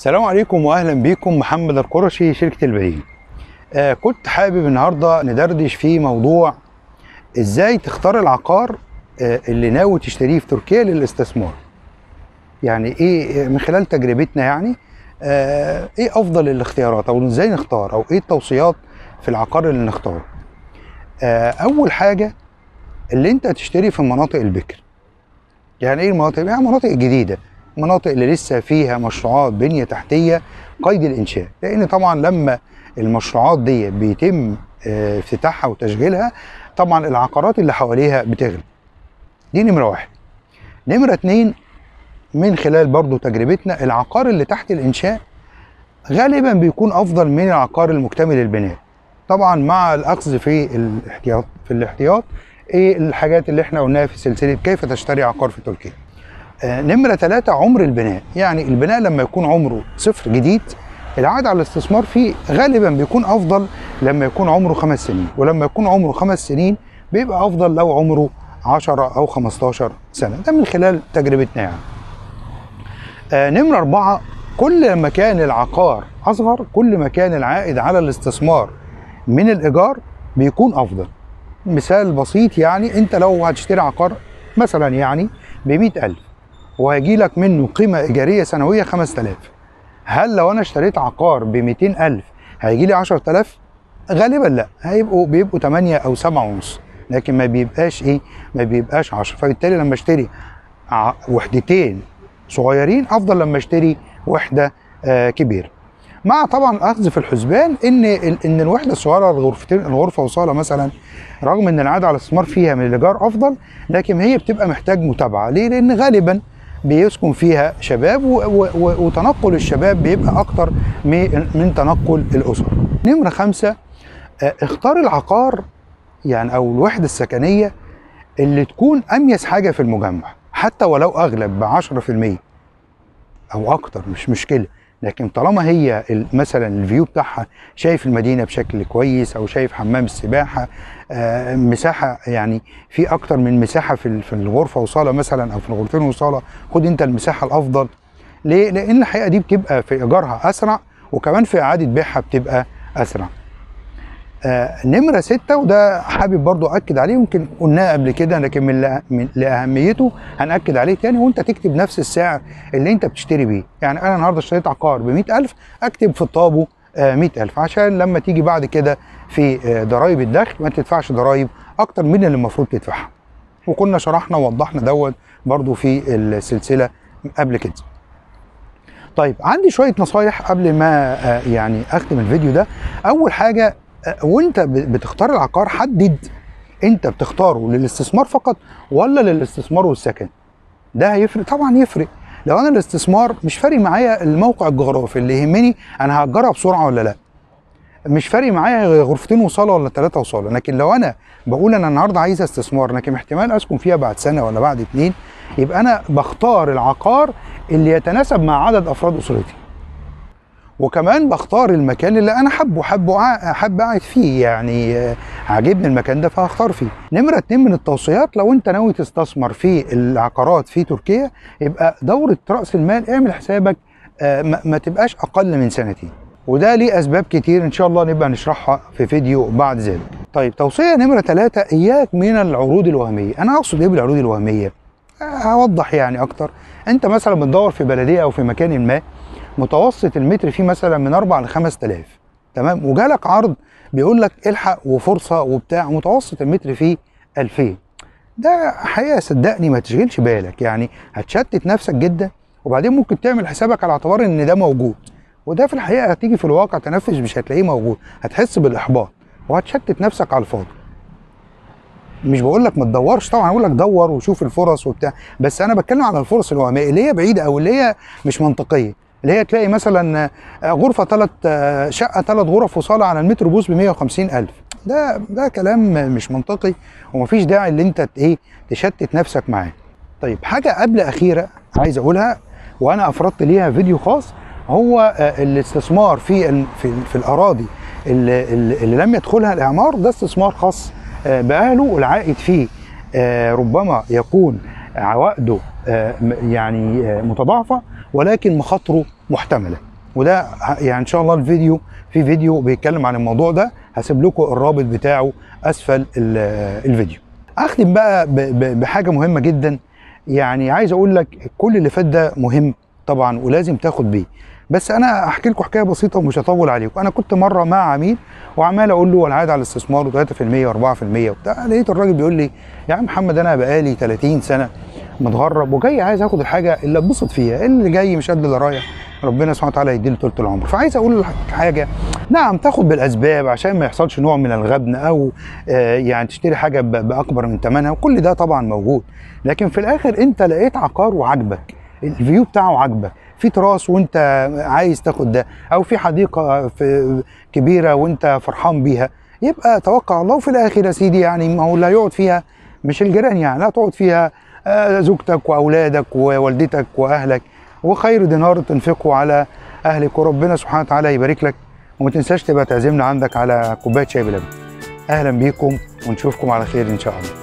السلام عليكم واهلا بيكم محمد القرشي شركه البهيم آه كنت حابب النهارده ندردش في موضوع ازاي تختار العقار آه اللي ناوي تشتريه في تركيا للاستثمار يعني ايه من خلال تجربتنا يعني آه ايه افضل الاختيارات او ازاي نختار او ايه التوصيات في العقار اللي نختاره آه اول حاجه اللي انت تشتري في مناطق البكر يعني ايه المناطق يعني مناطق جديده مناطق اللي لسه فيها مشروعات بنيه تحتيه قيد الانشاء لان طبعا لما المشروعات دي بيتم آه، افتتاحها وتشغيلها طبعا العقارات اللي حواليها بتغلى دي نمره واحد نمره اتنين من خلال برضو تجربتنا العقار اللي تحت الانشاء غالبا بيكون افضل من العقار المكتمل البناء طبعا مع الاخذ في الاحتياط في الاحتياط ايه الحاجات اللي احنا قلناها في سلسله كيف تشتري عقار في تركيا آه، نمرة ثلاثة عمر البناء يعني البناء لما يكون عمره صفر جديد العائد على الاستثمار فيه غالبا بيكون أفضل لما يكون عمره خمس سنين ولما يكون عمره خمس سنين بيبقى أفضل لو عمره 10 أو 15 سنة ده من خلال تجربتنا يعني آه نمرة أربعة كل ما كان العقار أصغر كل ما كان العائد على الاستثمار من الإيجار بيكون أفضل مثال بسيط يعني أنت لو هتشتري عقار مثلا يعني ب 100000 وهيجي لك منه قيمة إيجارية سنوية 5000 هل لو أنا اشتريت عقار ب 200000 هيجي لي 10000 غالبا لا هيبقوا بيبقوا 8 أو 7 ونص لكن ما بيبقاش إيه ما بيبقاش 10 فبالتالي لما اشتري ع- وحدتين صغيرين أفضل لما اشتري وحدة آه كبيرة مع طبعا اخذ في الحسبان ان ال- ان الوحده الصغيره الغرفتين الغرفه وصاله مثلا رغم ان العائد على الاستثمار فيها من الايجار افضل لكن هي بتبقى محتاج متابعه ليه؟ لان غالبا بيسكن فيها شباب و و و وتنقل الشباب بيبقى اكتر من من تنقل الاسر. نمره خمسه آه، اختار العقار يعني او الوحده السكنيه اللي تكون اميز حاجه في المجمع حتى ولو اغلب ب 10% او اكتر مش مشكله لكن طالما هي ال- مثلا الفيو بتاعها شايف المدينه بشكل كويس او شايف حمام السباحه آه، مساحه يعني في اكتر من مساحه في ال- في الغرفه وصاله مثلا او في الغرفتين وصاله خد انت المساحه الافضل ليه؟ لان الحقيقه دي بتبقى في ايجارها اسرع وكمان في اعاده بيعها بتبقى اسرع. آه نمرة ستة وده حابب برضو أكد عليه يمكن قلناه قبل كده لكن من, لأ- من لأهميته هنأكد عليه تاني وأنت تكتب نفس السعر اللي أنت بتشتري بيه يعني أنا النهاردة اشتريت عقار ب ألف أكتب في الطابو آه ألف عشان لما تيجي بعد كده في آه ضرايب الدخل ما تدفعش ضرايب أكتر من اللي المفروض تدفعها وكنا شرحنا ووضحنا دوت برضو في السلسلة قبل كده طيب عندي شويه نصايح قبل ما آه، يعني اختم الفيديو ده اول حاجه آه، وانت ب- بتختار العقار حدد انت بتختاره للاستثمار فقط ولا للاستثمار والسكن ده هيفرق طبعا يفرق لو انا الاستثمار مش فارق معايا الموقع الجغرافي اللي يهمني انا هاجرها بسرعه ولا لا مش فارق معايا غرفتين وصاله ولا ثلاثه وصاله لكن لو انا بقول انا النهارده عايز استثمار لكن احتمال اسكن فيها بعد سنه ولا بعد اتنين يبقى انا بختار العقار اللي يتناسب مع عدد افراد اسرتي وكمان بختار المكان اللي انا حبه حبه ع- حابب قاعد فيه يعني آه، عاجبني المكان ده فهختار فيه نمره اتنين من التوصيات لو انت ناوي تستثمر في العقارات في تركيا يبقى دوره راس المال اعمل حسابك آه، ما ما تبقاش اقل من سنتين وده ليه اسباب كتير ان شاء الله نبقى نشرحها في فيديو بعد ذلك طيب توصيه نمره ثلاثة اياك من العروض الوهميه انا اقصد ايه بالعروض الوهميه هوضح يعني اكتر انت مثلا بتدور في بلديه او في مكان ما متوسط المتر فيه مثلا من 4 ل 5000 تمام وجالك عرض بيقول لك الحق وفرصه وبتاع متوسط المتر فيه 2000 ده حقيقه صدقني ما تشغلش بالك يعني هتشتت نفسك جدا وبعدين ممكن تعمل حسابك على اعتبار ان ده موجود وده في الحقيقه هتيجي في الواقع تنفذ مش هتلاقيه موجود هتحس بالاحباط وهتشتت نفسك على الفاضي مش بقول لك ما تدورش طبعا بقول لك دور وشوف الفرص وبتاع بس انا بتكلم عن الفرص الوهميه اللي هي بعيده او اللي هي مش منطقيه اللي هي تلاقي مثلا آه، غرفه ثلاث شقه ثلاث غرف وصاله على المتر بوز ب 150 الف ده ده كلام مش منطقي ومفيش داعي اللي انت ت- ايه تشتت نفسك معاه طيب حاجه قبل اخيره عايز اقولها وانا افردت ليها فيديو خاص هو آه، الاستثمار في ال- في, في الاراضي اللي, اللي اللي لم يدخلها الاعمار ده استثمار خاص آه، باهله والعائد فيه آه، ربما يكون عوائده آه، م- يعني آه، متضاعفه ولكن مخاطره محتمله وده ه- يعني ان شاء الله الفيديو في فيديو بيتكلم عن الموضوع ده هسيب لكم الرابط بتاعه اسفل ال- الفيديو اختم بقى ب- ب- بحاجه مهمه جدا يعني عايز اقول لك كل اللي فات ده مهم طبعا ولازم تاخد بيه بس انا احكي لكم حكايه بسيطه ومش هطول عليكم انا كنت مره مع عميل وعمال اقول له العائد على الاستثمار 3% و4% وبتاع لقيت الراجل بيقول لي يا عم محمد انا بقالي 30 سنه متغرب وجاي عايز اخد الحاجه اللي اتبسط فيها اللي جاي مش قد اللي رايح ربنا سبحانه وتعالى يديله طول العمر فعايز اقول لك حاجه نعم تاخد بالاسباب عشان ما يحصلش نوع من الغبن او آه يعني تشتري حاجه ب- باكبر من ثمنها وكل ده طبعا موجود لكن في الاخر انت لقيت عقار وعجبك الفيو بتاعه عجبك في تراث وانت عايز تاخد ده او في حديقه في كبيره وانت فرحان بيها يبقى توكل على الله وفي الاخر يا سيدي يعني ما هو اللي هيقعد فيها مش الجيران يعني لا تقعد فيها آه، زوجتك واولادك ووالدتك واهلك وخير دينار تنفقه على اهلك وربنا سبحانه وتعالى يبارك لك وما تنساش تبقى تعزمنا عندك على كوبايه شاي بلبن اهلا بيكم ونشوفكم على خير ان شاء الله